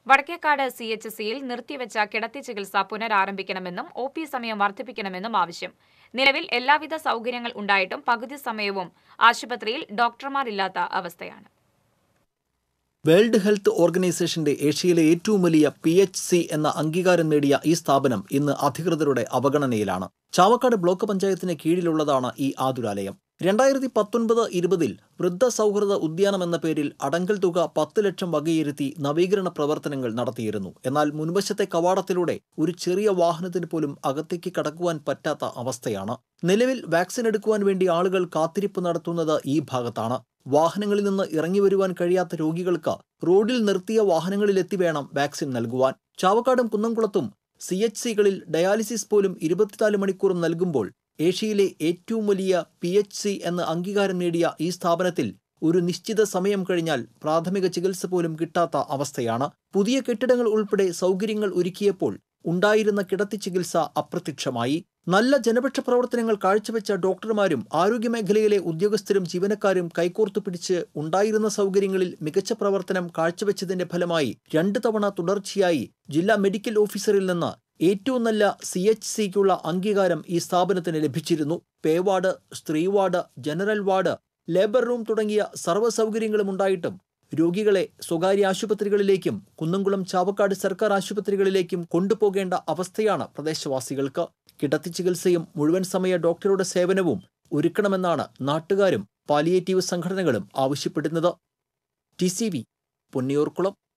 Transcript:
Vadakkekad C H സിയിൽ നിർത്തിവെച്ച കിടത്തി ചികിത്സ പുനരാരംഭിക്കണമെന്നും ഒ പി സമയം വർദ്ധിപ്പിക്കണമെന്നും ആവശ്യം നിലവിൽ എല്ലാവിധ സൗകര്യങ്ങൾ ഉണ്ടായിട്ടും പകുതി സമയവും ആശുപത്രിയിൽ ഡോക്ടർമാരില്ലാത്ത അവസ്ഥയാണ് വേൾഡ് ഹെൽത്ത് ഓർഗനൈസേഷന്റെ ഏഷ്യയിലെ ഏറ്റവും വലിയ പി എച്ച് സി എന്ന അംഗീകാരം നേടിയ ഈ സ്ഥാപനം ഇന്ന് അധികൃതരുടെ അവഗണനയിലാണ് ചാവക്കാട് ബ്ലോക്ക് പഞ്ചായത്തിന് കീഴിലുള്ളതാണ് ഈ ആതുരാലയം രണ്ടായിരത്തി പത്തൊൻപത് ഇരുപതിൽ വൃദ്ധ സൗഹൃദ ഉദ്യാനം എന്ന പേരിൽ അടങ്കൽ തുക പത്ത് ലക്ഷം വകയിരുത്തി നവീകരണ പ്രവർത്തനങ്ങൾ നടത്തിയിരുന്നു എന്നാൽ മുൻവശത്തെ കവാടത്തിലൂടെ ഒരു ചെറിയ വാഹനത്തിന് പോലും അകത്തേക്ക് കടക്കുവാൻ പറ്റാത്ത അവസ്ഥയാണ് നിലവിൽ വാക്സിൻ എടുക്കുവാൻ വേണ്ടി ആളുകൾ കാത്തിരിപ്പ് നടത്തുന്നത് ഈ ഭാഗത്താണ് വാഹനങ്ങളിൽ നിന്ന് ഇറങ്ങി വരുവാൻ കഴിയാത്ത രോഗികൾക്ക് റോഡിൽ നിർത്തിയ വാഹനങ്ങളിലെത്തി വേണം വാക്സിൻ നൽകുവാൻ ചാവക്കാടും കുന്നംകുളത്തും സി എച്ച് സികളിൽ ഡയാലിസിസ് പോലും ഇരുപത്തിനാല് മണിക്കൂറും നൽകുമ്പോൾ ഏഷ്യയിലെ ഏറ്റവും വലിയ പി എച്ച് സി എന്ന അംഗീകാരം നേടിയ ഈ സ്ഥാപനത്തിൽ ഒരു നിശ്ചിത സമയം കഴിഞ്ഞാൽ പ്രാഥമിക ചികിത്സ പോലും കിട്ടാത്ത അവസ്ഥയാണ് പുതിയ കെട്ടിടങ്ങൾ ഉൾപ്പെടെ സൗകര്യങ്ങൾ ഒരുക്കിയപ്പോൾ ഉണ്ടായിരുന്ന കിടത്തി ചികിത്സ അപ്രത്യക്ഷമായി നല്ല ജനപക്ഷ പ്രവർത്തനങ്ങൾ കാഴ്ചവെച്ച ഡോക്ടർമാരും ആരോഗ്യമേഖലയിലെ ഉദ്യോഗസ്ഥരും ജീവനക്കാരും കൈകോർത്തു പിടിച്ച് ഉണ്ടായിരുന്ന സൗകര്യങ്ങളിൽ മികച്ച പ്രവർത്തനം കാഴ്ചവെച്ചതിന്റെ ഫലമായി രണ്ട് തവണ തുടർച്ചയായി ജില്ലാ മെഡിക്കൽ ഓഫീസറിൽ നിന്ന് ഏറ്റവും നല്ല സി എച്ച് സിക്കുള്ള അംഗീകാരം ഈ സ്ഥാപനത്തിന് ലഭിച്ചിരുന്നു പേ വാർഡ് സ്ത്രീ ward general ward labour room തുടങ്ങിയ സർവ്വ സൗകര്യങ്ങളും ഉണ്ടായിട്ടും രോഗികളെ സ്വകാര്യ ആശുപത്രികളിലേക്കും കുന്നംകുളം ചാവക്കാട് സർക്കാർ ആശുപത്രികളിലേക്കും കൊണ്ടുപോകേണ്ട അവസ്ഥയാണ് പ്രദേശവാസികൾക്ക് കിടത്തി ചികിത്സയും മുഴുവൻ സമയ ഡോക്ടറുടെ സേവനവും ഒരുക്കണമെന്നാണ് നാട്ടുകാരും പാലിയേറ്റീവ് സംഘടനകളും ആവശ്യപ്പെടുന്നത് ടി സി വി പൊന്നിയൂർക്കുളം